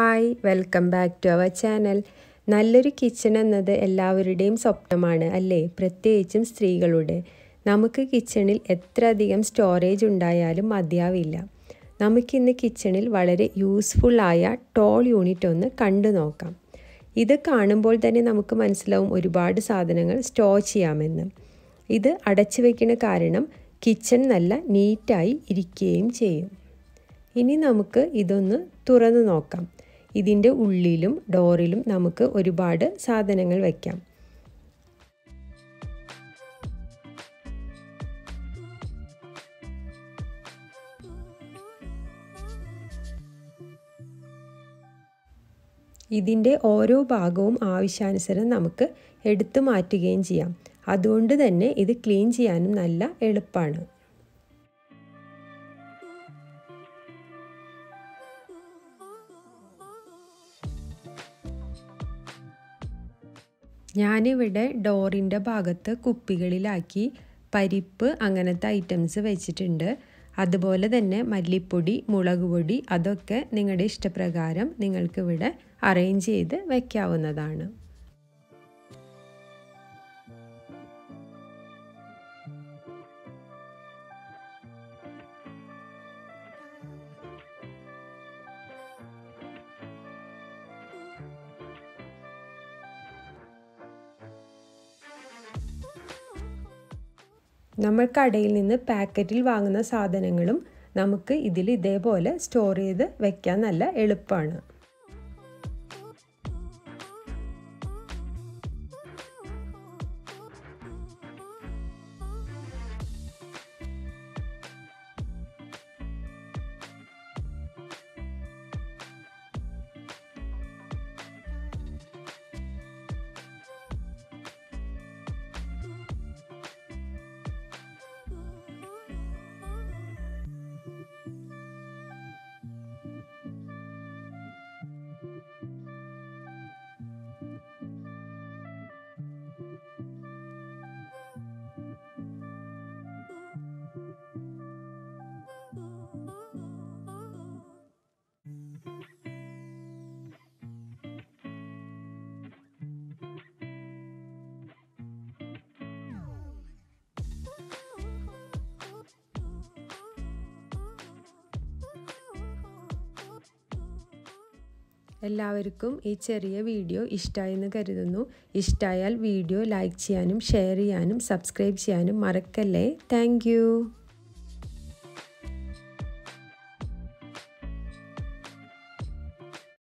hi welcome back to our channel നല്ലൊരു kitchen എന്നത് എല്ലാവരുടെയും സ്വപ്നമാണ് അല്ലേ പ്രത്യേകിച്ചും സ്ത്രീകളുടെ നമുക്ക് കിച്ചണിൽ എത്ര അധികം സ്റ്റോറേജ് ഉണ്ടായാലും മതിയാവില്ല നമുക്കിന്ന് കിച്ചണിൽ വളരെ യൂസ്ഫുള്ളായ ടോൾ യൂണിറ്റ് ഒന്ന് കണ്ടു നോക്കാം ഇത് കാണുമ്പോൾ തന്നെ നമുക്ക് മനസ്സിലാവും ഒരുപാട് സാധനങ്ങൾ സ്റ്റോർ ചെയ്യാമെന്ന് ഇത് അടച്ചു വയ്ക്കുന്ന കാരണം കിച്ചൺ നല്ല നീറ്റായി ഇരിക്കുകയും ചെയ്യും ഇനി നമുക്ക് ഇതൊന്ന് തുറന്നു നോക്കാം ഇതിൻ്റെ ഉള്ളിലും ഡോറിലും നമുക്ക് ഒരുപാട് സാധനങ്ങൾ വയ്ക്കാം ഇതിൻ്റെ ഓരോ ഭാഗവും ആവശ്യാനുസരണം നമുക്ക് എടുത്തു മാറ്റുകയും ചെയ്യാം അതുകൊണ്ട് തന്നെ ഇത് ക്ലീൻ ചെയ്യാനും നല്ല എളുപ്പമാണ് ഞാനിവിടെ ഡോറിൻ്റെ ഭാഗത്ത് കുപ്പികളിലാക്കി പരിപ്പ് അങ്ങനത്തെ ഐറ്റംസ് വെച്ചിട്ടുണ്ട് അതുപോലെ തന്നെ മല്ലിപ്പൊടി മുളക് പൊടി അതൊക്കെ നിങ്ങളുടെ ഇഷ്ടപ്രകാരം നിങ്ങൾക്കിവിടെ അറേഞ്ച് ചെയ്ത് വയ്ക്കാവുന്നതാണ് നമ്മൾ കടയിൽ നിന്ന് പാക്കറ്റിൽ വാങ്ങുന്ന സാധനങ്ങളും നമുക്ക് ഇതിൽ ഇതേപോലെ സ്റ്റോർ ചെയ്ത് വെക്കാൻ നല്ല എളുപ്പമാണ് എല്ലാവർക്കും ഈ ചെറിയ വീഡിയോ ഇഷ്ടമായെന്ന് കരുതുന്നു ഇഷ്ടമായാൽ വീഡിയോ ലൈക്ക് ചെയ്യാനും ഷെയർ ചെയ്യാനും സബ്സ്ക്രൈബ് ചെയ്യാനും മറക്കല്ലേ താങ്ക്